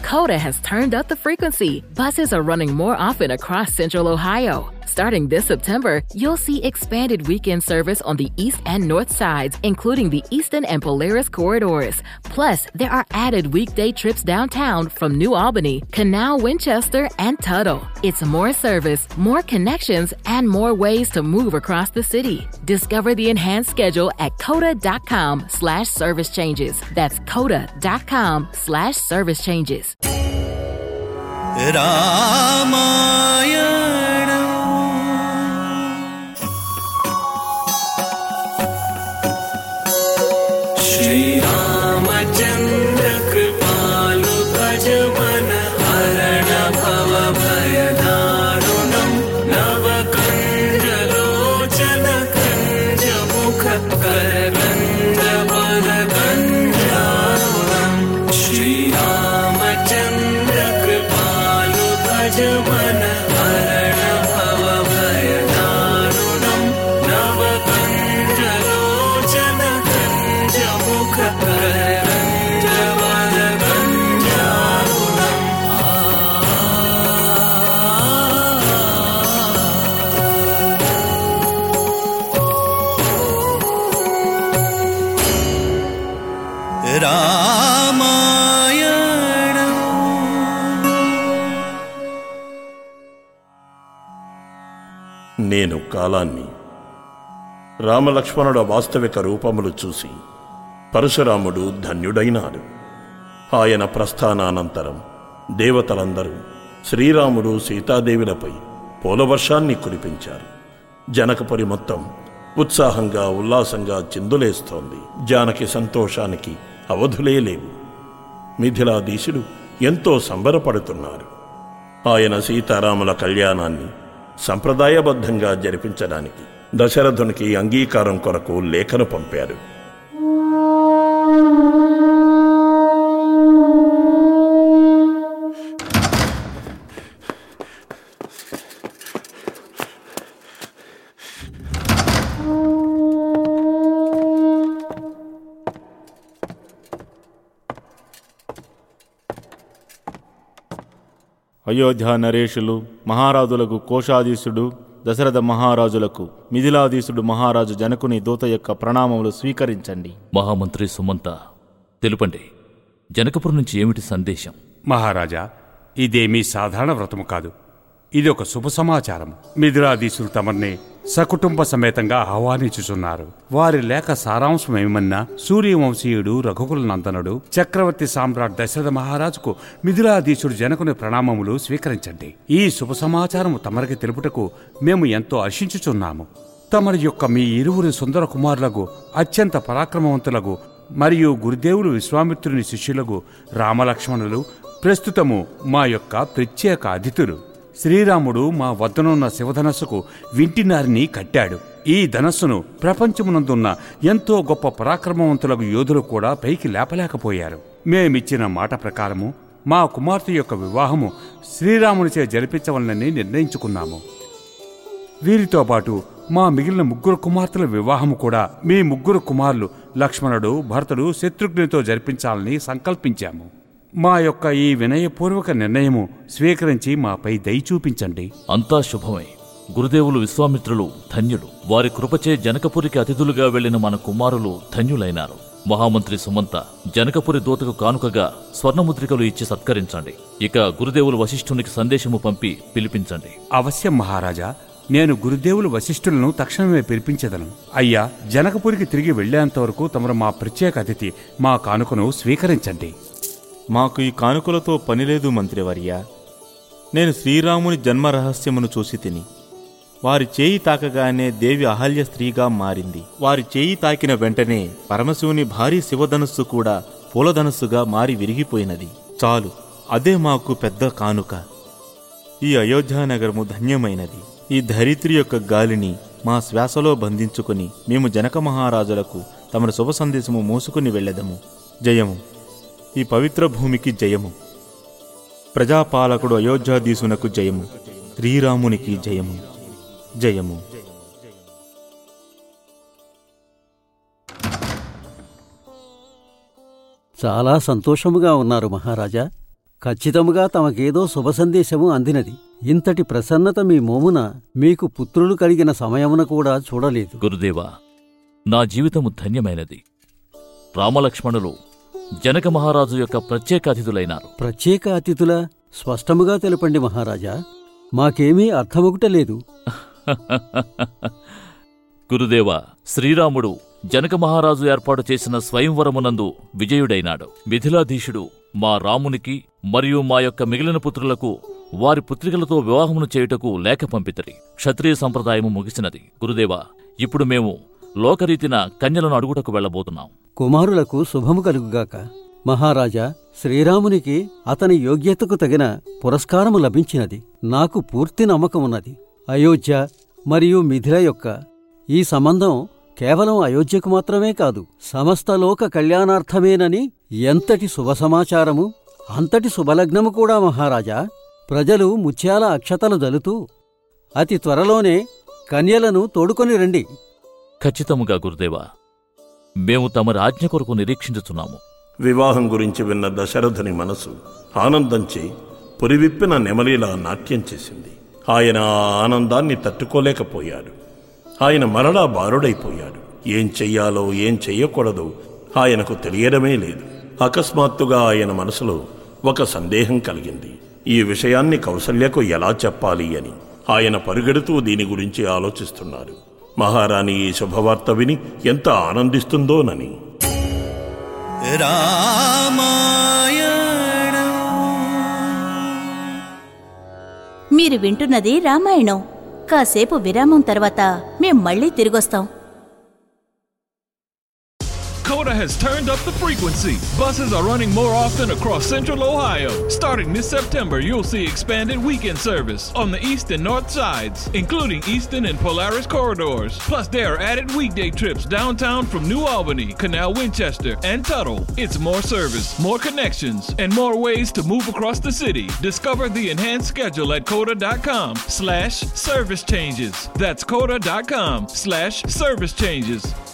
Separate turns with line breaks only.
Coda has turned up the frequency. Buses are running more often across central Ohio. Starting this September, you'll see expanded weekend service on the east and north sides, including the Eastern and Polaris corridors. Plus, there are added weekday trips downtown from New Albany, Canal Winchester, and Tuttle. It's more service, more connections, and more ways to move across the city. Discover the enhanced schedule at coda.com slash service changes. That's coda.com slash service changes.
Shri Ramchandra कृपालु भज मन हरण भव भयदारुणम् नवकण्डलोचन कञ्ज मुख करकण्ड वरकण्डारुणम् श्रीरामचन्द्र कृपालु भज मन हरण भव भयदारुणम् नवकण्डलोचन कञ्ज मुख करकण्ड वरकण्डारुणम्
నేను కాలాన్ని రామలక్ష్మణుల వాస్తవిక రూపములు చూసి పరశురాముడు ధన్యుడైనాడు ఆయన ప్రస్థానానంతరం దేవతలందరూ శ్రీరాముడు సీతాదేవిలపై పూలవర్షాన్ని కురిపించారు జనకపురి మొత్తం ఉత్సాహంగా ఉల్లాసంగా చిందులేస్తోంది జానకి సంతోషానికి అవధులే లేవు మిథిలాధీశుడు ఎంతో సంబరపడుతున్నారు ఆయన సీతారాముల కళ్యాణాన్ని సంప్రదాయబద్ధంగా జరిపించడానికి దశరథునికి అంగీకారం కొరకు లేఖను పంపారు
అయోధ్య నరేషులు మహారాజులకు కోశాధీశుడు దశరథ మహారాజులకు మిథిలాధీశుడు మహారాజు జనకుని దూత యొక్క ప్రణామములు స్వీకరించండి
మహామంత్రి సుమంత తెలుపండి జనకపురం నుంచి ఏమిటి సందేశం
మహారాజా ఇదేమీ సాధారణ వ్రతము కాదు ఇది ఒక శుభ సమాచారం మిథురాధీశులు తమర్ని సకుటుంబ సమేతంగా ఆహ్వానించుచున్నారు వారి లేఖ సారాంశం ఏమన్నా సూర్యవంశీయుడు రఘుకుల నందనుడు చక్రవర్తి సామ్రాట్ దశరథ మహారాజుకు మిథులాధీశుడు జనకుని ప్రణామములు స్వీకరించండి ఈ శుభ సమాచారము తమరికి తెలుపుటకు మేము ఎంతో హర్షించుచున్నాము తమరి యొక్క మీ ఇరువురు సుందర కుమారులకు అత్యంత పరాక్రమవంతులకు మరియు గురుదేవులు విశ్వామిత్రుని శిష్యులకు రామలక్ష్మణులు ప్రస్తుతము మా యొక్క ప్రత్యేక అతిథులు శ్రీరాముడు మా వద్దనున్న శివధనస్సుకు వింటినారిని కట్టాడు ఈ ధనస్సును ప్రపంచమునందున్న ఎంతో గొప్ప పరాక్రమవంతులకు యోధులు కూడా పైకి లేపలేకపోయారు మేమిచ్చిన మాట ప్రకారము మా కుమార్తె యొక్క వివాహము శ్రీరామునిచే జరిపించవలనని నిర్ణయించుకున్నాము వీరితో పాటు మా మిగిలిన ముగ్గురు కుమార్తెల వివాహము కూడా మీ ముగ్గురు కుమారులు లక్ష్మణుడు భరతుడు శత్రుఘ్నితో జరిపించాలని సంకల్పించాము మా యొక్క ఈ వినయపూర్వక నిర్ణయము స్వీకరించి మాపై దయ చూపించండి
అంతా శుభమే గురుదేవులు విశ్వామిత్రులు ధన్యులు వారి కృపచే జనకపురికి అతిథులుగా వెళ్లిన మన కుమారులు ధన్యులైనారు మహామంత్రి సుమంత జనకపురి దూతకు కానుకగా స్వర్ణముద్రికలు ఇచ్చి సత్కరించండి ఇక గురుదేవులు వశిష్ఠునికి సందేశము పంపి పిలిపించండి
అవశ్యం మహారాజా నేను గురుదేవులు వశిష్ఠులను తక్షణమే పిలిపించదను అయ్యా జనకపురికి తిరిగి వెళ్లేంత వరకు తమరు మా ప్రత్యేక అతిథి మా కానుకను స్వీకరించండి
మాకు ఈ కానుకలతో పనిలేదు మంత్రివర్య నేను శ్రీరాముని జన్మ రహస్యమును చూసి తిని వారి చేయి తాకగానే దేవి అహల్య స్త్రీగా మారింది వారి చేయి తాకిన వెంటనే పరమశివుని భారీ శివధనస్సు కూడా పూలధనస్సుగా మారి విరిగిపోయినది చాలు అదే మాకు పెద్ద కానుక ఈ అయోధ్యానగరము ధన్యమైనది ఈ ధరిత్రి యొక్క గాలిని మా శ్వాసలో బంధించుకుని మేము జనక మహారాజులకు తమరి శుభ సందేశము మోసుకుని వెళ్ళెదము జయము ఈ పవిత్ర భూమికి జయము ప్రజాపాలకుడు అయోధ్యాధీశునకు జయము శ్రీరామునికి జయము జయము
చాలా సంతోషముగా ఉన్నారు మహారాజా ఖచ్చితముగా తమకేదో శుభ సందేశము అందినది ఇంతటి ప్రసన్నత మీ మోమున మీకు పుత్రులు కలిగిన సమయమున కూడా చూడలేదు
గురుదేవా నా జీవితము ధన్యమైనది రామలక్ష్మణులు జనక మహారాజు యొక్క ప్రత్యేక అతిథులైనారు
ప్రత్యేక అతిథుల స్పష్టముగా తెలపండి మహారాజా మాకేమీ అర్థమొకటలేదు
గురుదేవా శ్రీరాముడు జనక మహారాజు ఏర్పాటు చేసిన స్వయంవరమునందు విజయుడైనాడు మిథిలాధీశుడు మా రామునికి మరియు మా యొక్క మిగిలిన పుత్రులకు వారి పుత్రికలతో వివాహమును చేయుటకు లేఖ పంపితరి క్షత్రియ సంప్రదాయము ముగిసినది గురుదేవా ఇప్పుడు మేము లోకరీతిన కన్యలను అడుగుటకు వెళ్ళబోతున్నాం
కుమారులకు శుభము కలుగుగాక మహారాజా శ్రీరామునికి అతని యోగ్యతకు తగిన పురస్కారము లభించినది నాకు పూర్తి నమ్మకమున్నది అయోధ్య మరియు మిథిల యొక్క ఈ సంబంధం కేవలం అయోధ్యకు మాత్రమే కాదు సమస్త లోక కళ్యాణార్థమేనని ఎంతటి శుభ సమాచారము అంతటి శుభలగ్నము కూడా మహారాజా ప్రజలు ముత్యాల అక్షతలు జలుతూ అతి త్వరలోనే కన్యలను తోడుకొని రండి
ఖచ్చితముగా గురుదేవా మేము తమరి ఆజ్ఞ కొరకు నిరీక్షించుచున్నాము
వివాహం గురించి విన్న దశరథుని మనసు ఆనందంచే పురివిప్పిన నెమలిలా నాట్యం చేసింది ఆయన ఆ ఆనందాన్ని తట్టుకోలేకపోయాడు ఆయన మరలా బారుడైపోయాడు ఏం చెయ్యాలో ఏం చెయ్యకూడదో ఆయనకు తెలియడమే లేదు అకస్మాత్తుగా ఆయన మనసులో ఒక సందేహం కలిగింది ఈ విషయాన్ని కౌసల్యకు ఎలా చెప్పాలి అని ఆయన పరుగెడుతూ దీని గురించి ఆలోచిస్తున్నారు మహారాణి ఈ శుభవార్త విని ఎంత ఆనందిస్తుందోనని
మీరు వింటున్నది రామాయణం కాసేపు విరామం తర్వాత మేం మళ్ళీ తిరిగొస్తాం
Coda has turned up the frequency. Buses are running more often across central Ohio. Starting this September, you'll see expanded weekend service on the east and north sides, including Eastern and Polaris corridors. Plus, there are added weekday trips downtown from New Albany, Canal Winchester, and Tuttle. It's more service, more connections, and more ways to move across the city. Discover the enhanced schedule at coda.com slash service changes. That's coda.com slash service changes.